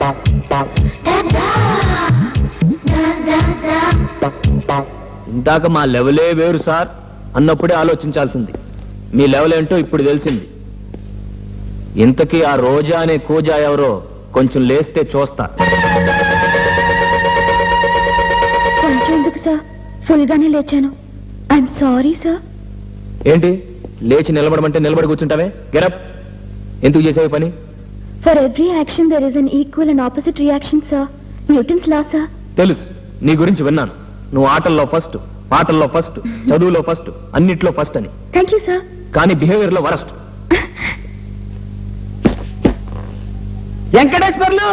ఇందాక మా లెవెలే వేరు సార్ అన్నప్పుడే ఆలోచించాల్సింది మీ లెవెల్ ఏంటో ఇప్పుడు తెలిసింది ఇంతకీ ఆ రోజా అనే కూజా ఎవరో కొంచెం లేస్తే చూస్తా కొంచెం ఎందుకు సార్ ఫుల్ గానే లేచాను ఐఎమ్ సారీ సార్ ఏంటి లేచి నిలబడమంటే నిలబడి కూర్చుంటావే గెరప్ ఎందుకు చేసావు ఈ పని for every action there is an equal and opposite reaction sir Newton's law sir తెలుసు నీ గురించి విన్నాను నువ్వు ఆటల్లో ఫస్ట్ పాటల్లో ఫస్ట్ చదువులో ఫస్ట్ అన్నిట్లో ఫస్ట్ అని థ్యాంక్ యూ సార్ కానీ బిహేవియర్ లో వరస్ట్ వెంకటేశ్వర్లు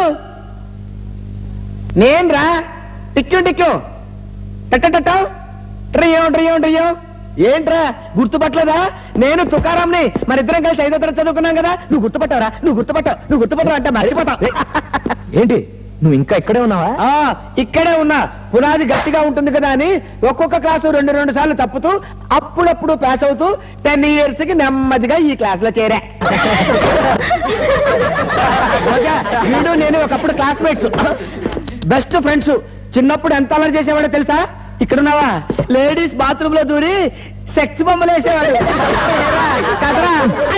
నేన్రా టిక్కు టిక్కు టట్టటట్ట ట్రియో ట్రియో ట్రియో ఏంట్రా గుర్తుపట్టలేదా నేను తుకారాంని మరిద్దరం కలిసి ఐదో తరగతి చదువుకున్నాం కదా నువ్వు గుర్తుపట్టావరా నువ్వు గుర్తుపట్టావు నువ్వు గుర్తుపట్టావు అంటే మర్చిపోతావు ఏంటి నువ్వు ఇంకా ఇక్కడే ఉన్నావా ఆ, ఇక్కడే ఉన్నా పునాది గట్టిగా ఉంటుంది కదా అని ఒక్కొక్క క్లాసు రెండు రెండు సార్లు తప్పుతూ అప్పుడప్పుడు పాస్ అవుతూ టెన్ ఇయర్స్ కి నెమ్మదిగా ఈ క్లాస్ లో చేరా రోజా, వీడు నేను ఒకప్పుడు క్లాస్మేట్స్ బెస్ట్ ఫ్రెండ్స్ చిన్నప్పుడు ఎంత అల్లరి చేసేవాడో తెలుసా ఇక్కడున్నావా లేడీస్ బాత్రూమ్ లో దూరి సెక్స్ బొమ్మలు వేసేవాడు కదరా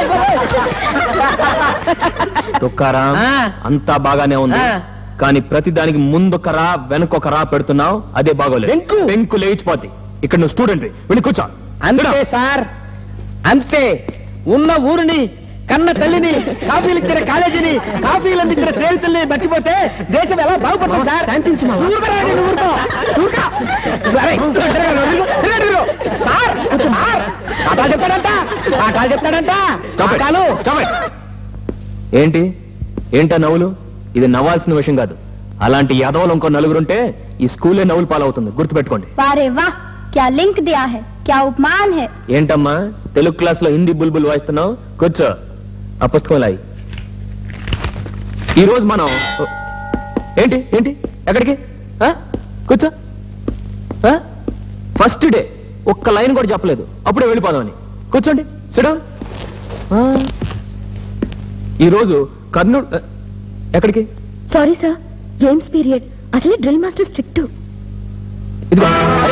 తుక్కారాం ఆ. అంతా బాగానే ఉంది ఆ. కానీ ప్రతి దానికి ముందొక రా వెనకొక రా పెడుతున్నావు అదే బాగోలేదు వెంకు. పెంకు లేచిపోతే ఇక్కడ నువ్వు స్టూడెంట్ వెళ్ళి కూర్చో అంతే సార్ అంతే ఉన్న ఊరిని కన్న తల్లిని కాఫీలు ఇచ్చిన కాలేజీని కాఫీలు అందించిన స్నేహితుల్ని మర్చిపోతే దేశం ఎలా బాగుపడుతుంది సార్ ఊరుకోరా నేను ఊరుకో. ఊరుకో. అరే, తిరగరు, తిరగరు, తిరగరు. సార్ సార్ పాఠాలు చెప్తాడంట పాఠాలు చెప్తాడంట Stop it. పాఠాలు Stop it. ఏంటి ఏంటా నవ్వులు ఇది నవ్వాల్సిన విషయం కాదు అలాంటి యదవలు ఇంకో నలుగురుంటే ఈ స్కూలే నవ్వులు పాలవుతుంది గుర్తుపెట్టుకోండి వారే వా క్యా లింక్ దియా హై క్యా ఉపమాన్ హై ఏంటమ్మా తెలుగు క్లాస్ లో హిందీ బుల్బుల్ వాయిస్తున్నావు కూర్చో ఆ పుస్తకం లాయి ఈ రోజు మనం ఏంటి ఏంటి ఎక్కడికి ఆ? కూర్చో ఫస్ట్ డే ఒక్క లైన్ కూడా చెప్పలేదు అప్పుడే వెళ్ళిపోదామని కూర్చోండి సిడా ఈ రోజు కర్నూలు ఆ, ఎక్కడికి సారీ సార్ గేమ్స్ పీరియడ్ అసలే డ్రిల్ మాస్టర్ స్ట్రిక్ట్ ఇదిగో